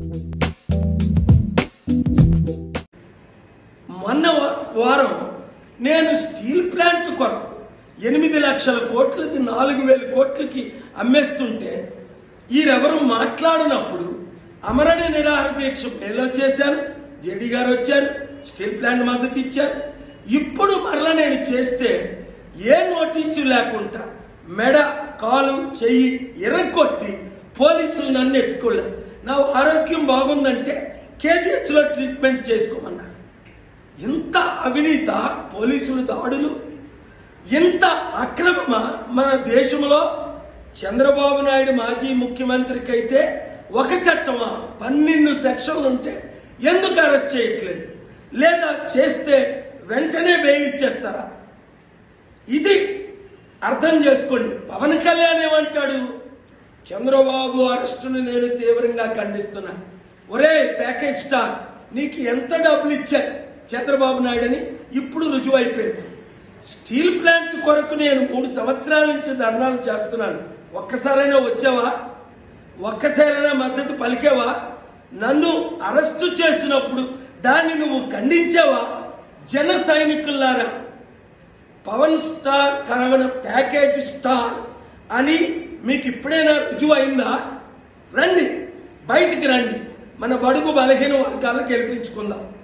మొన్న వా- వారం నేను స్టీల్ ప్లాంట్ కొరకు ఎనిమిది లక్షల కోట్లది నాలుగు వేల కోట్లకి అమ్మేస్తుంటే ఈరెవరు మాట్లాడినప్పుడు అమరణ నిరాహార దీక్ష మేలో చేశాను జేడీ గారు వచ్చారు స్టీల్ ప్లాంట్ మద్దతు ఇచ్చారు ఇప్పుడు మరలా నేను చేస్తే ఏ నోటీసు లేకుండా మెడ కాలు చెయ్యి ఎరగొట్టి పోలీసులు నన్ను ఎత్తుకోలేదు నా ఆరోగ్యం బాగుందంటే కేజీహెచ్లో ట్రీట్మెంట్ చేసుకోమన్నారు ఇంత అవినీత పోలీసుల దాడులు ఇంత అక్రమమా మన దేశంలో చంద్రబాబు నాయుడు మాజీ ముఖ్యమంత్రికి అయితే ఒక చట్టమా పన్నెండు సెక్షన్లు ఉంటే ఎందుకు అరెస్ట్ చేయట్లేదు లేదా చేస్తే వెంటనే బెయిల్ ఇచ్చేస్తారా ఇది అర్థం చేసుకోండి పవన్ కళ్యాణ్ ఏమంటాడు చంద్రబాబు అరెస్టును నేను తీవ్రంగా ఖండిస్తున్నాను ఒరే ప్యాకేజ్ స్టార్ నీకు ఎంత డబ్బులు ఇచ్చారు చంద్రబాబు నాయుడు అని ఇప్పుడు రుజువైపోయింది స్టీల్ ప్లాంట్ కొరకు నేను మూడు సంవత్సరాల నుంచి ధర్నాలు చేస్తున్నాను ఒక్కసారైనా వచ్చావా ఒక్కసారైనా మద్దతు పలికేవా నన్ను అరెస్టు చేసినప్పుడు దాన్ని నువ్వు ఖండించావా జన సైనికులారా పవన్ స్టార్ కనవన ప్యాకేజ్ స్టార్ అని మీకు ఇప్పుడైనా రుజువు అయిందా రండి బయటికి రండి మన బడుగు బలహీన వర్గాలను గెలిపించుకుందాం